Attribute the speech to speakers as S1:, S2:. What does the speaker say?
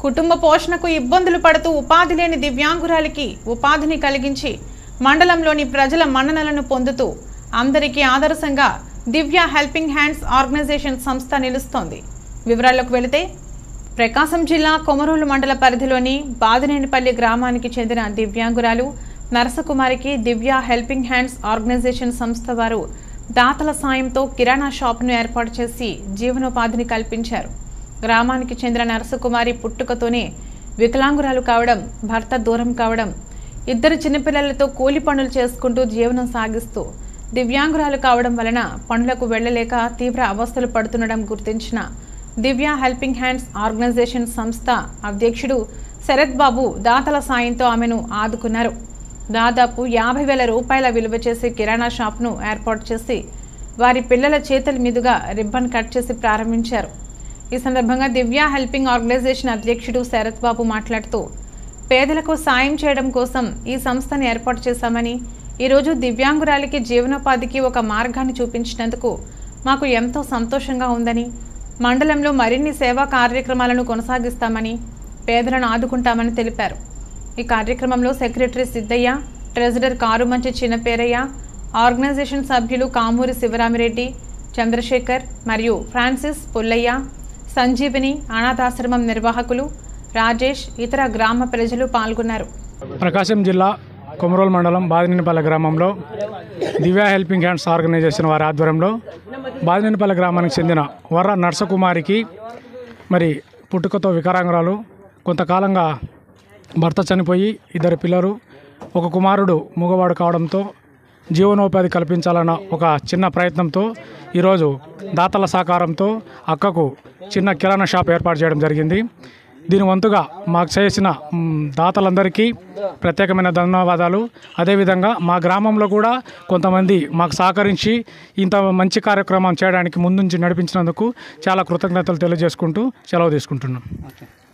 S1: కుటుంబ పోషణకు ఇబ్బందులు పడుతూ ఉపాధి లేని దివ్యాంగురాలికి ఉపాధిని కలిగించి మండలంలోని ప్రజల మన్ననలను పొందుతూ అందరికీ ఆదర్శంగా దివ్య హెల్పింగ్ హ్యాండ్స్ ఆర్గనైజేషన్ సంస్థ నిలుస్తోంది వివరాల్లోకి వెళితే ప్రకాశం జిల్లా కొమరోలు మండల పరిధిలోని బాదినేనిపల్లి గ్రామానికి చెందిన దివ్యాంగురాలు నరసకుమారికి దివ్య హెల్పింగ్ హ్యాండ్స్ ఆర్గనైజేషన్ సంస్థ వారు దాతల సాయంతో కిరాణా షాపును ఏర్పాటు చేసి జీవనోపాధిని కల్పించారు గ్రామానికి చెందిన నరసకుమారి పుట్టుకతోనే వికలాంగురాలు కావడం భర్త దూరం కావడం ఇద్దరు చిన్నపిల్లలతో కూలి పనులు చేసుకుంటూ జీవనం సాగిస్తూ దివ్యాంగురాలు కావడం వలన పనులకు వెళ్లలేక తీవ్ర అవస్థలు పడుతుండడం గుర్తించిన దివ్య హెల్పింగ్ హ్యాండ్స్ ఆర్గనైజేషన్ సంస్థ అధ్యక్షుడు శరత్ బాబు దాతల సాయంతో ఆమెను ఆదుకున్నారు దాదాపు యాభై వేల రూపాయల విలువ చేసే కిరాణా షాప్ను ఏర్పాటు చేసి వారి పిల్లల చేతుల మీదుగా రిబ్బన్ కట్ చేసి ప్రారంభించారు ఈ సందర్భంగా దివ్య హెల్పింగ్ ఆర్గనైజేషన్ అధ్యక్షుడు శరత్ బాబు మాట్లాడుతూ పేదలకు సాయం చేయడం కోసం ఈ సంస్థను ఏర్పాటు చేశామని ఈరోజు దివ్యాంగురాలికి జీవనోపాధికి ఒక మార్గాన్ని చూపించినందుకు మాకు ఎంతో సంతోషంగా ఉందని మండలంలో మరిన్ని సేవా కార్యక్రమాలను కొనసాగిస్తామని పేదలను ఆదుకుంటామని తెలిపారు ఈ కార్యక్రమంలో secretary Siddaiah treasurer Karumanchi Chinnaperayya organization సభ్యులు కామూరి శివరామిరెడ్డి చంద్రశేఖర్ మరియు ఫ్రాన్సిస్ పుల్లయ్య సంజీవిని అనాథాశ్రమం నిర్వాహకులు రాజేష్ ఇతర గ్రామ ప్రజలు పాల్గొన్నారు
S2: ప్రకాశం జిల్లా కొమరోల్ మండలం బాదినేనిపల్లె గ్రామంలో దివ్య హెల్పింగ్ హ్యాండ్స్ ఆర్గనైజేషన్ వారి ఆధ్వర్యంలో బాదినేనిపల్లె గ్రామానికి చెందిన వర్ర నర్సకుమారికి మరి పుట్టుకతో వికలాంగురాలు కొంతకాలంగా భర్త చనిపోయి ఇద్దరు పిల్లలు ఒక కుమారుడు మూగవాడు కావడంతో జీవనోపాధి కల్పించాలన్న ఒక చిన్న ప్రయత్నంతో ఈరోజు దాతల సహకారంతో అక్కకు చిన్న కిరాణా షాప్ ఏర్పాటు చేయడం జరిగింది దీని వంతుగా మాకు చేసిన మ్, దాతలందరికీ ప్రత్యేకమైన ధన్యవాదాలు అదేవిధంగా మా గ్రామంలో కూడా కొంతమంది మాకు సహకరించి ఇంత మంచి కార్యక్రమం చేయడానికి ముందుంచి నడిపించినందుకు చాలా కృతజ్ఞతలు తెలియజేసుకుంటూ సెలవు తీసుకుంటున్నాం